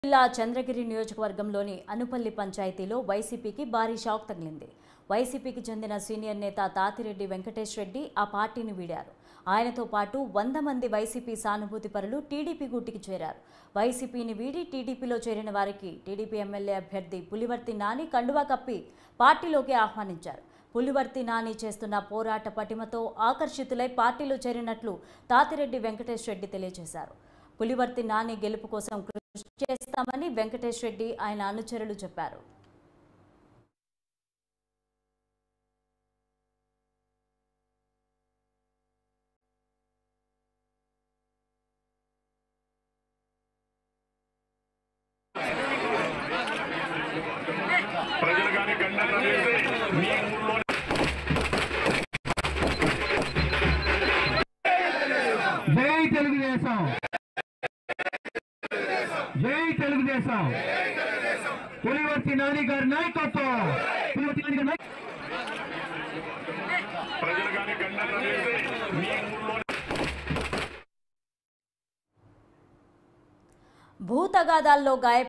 జిల్లా చంద్రగిరి నియోజకవర్గంలోని అనుపల్లి పంచాయతీలో వైసీపీకి భారీ షాక్ తగిలింది వైసీపీకి చెందిన సీనియర్ నేత తాతిరెడ్డి వెంకటేష్ రెడ్డి ఆ పార్టీని వీడారు ఆయనతో పాటు వంద మంది వైసీపీ సానుభూతి పరులు టీడీపీ గూటికి చేరారు వైసీపీని వీడి టీడీపీలో చేరిన వారికి టీడీపీ ఎమ్మెల్యే అభ్యర్థి పులివర్తి నాని కండువా కప్పి పార్టీలోకి ఆహ్వానించారు పులివర్తి నాని చేస్తున్న పోరాట పటిమతో ఆకర్షితులై పార్టీలో చేరినట్లు తాతిరెడ్డి వెంకటేష్ రెడ్డి తెలియజేశారు పులివర్తి నాని గెలుపు కోసం కృషి చేస్తామని వెంకటేష్ రెడ్డి ఆయన అనుచరులు చెప్పారు ప్రజలు కానీ గంటలు వేసి మీ ఊళ్ళో జై తెలుగుదేశం జై తెలుగుదేశం పులివర్తి నాని గారి నాయకత్వం పులివర్తి నాని గారి నాయకత్వం ప్రజలు కానీ గంటలు వేసి మీ ఊళ్ళో భూతగాదాల్లో గాయ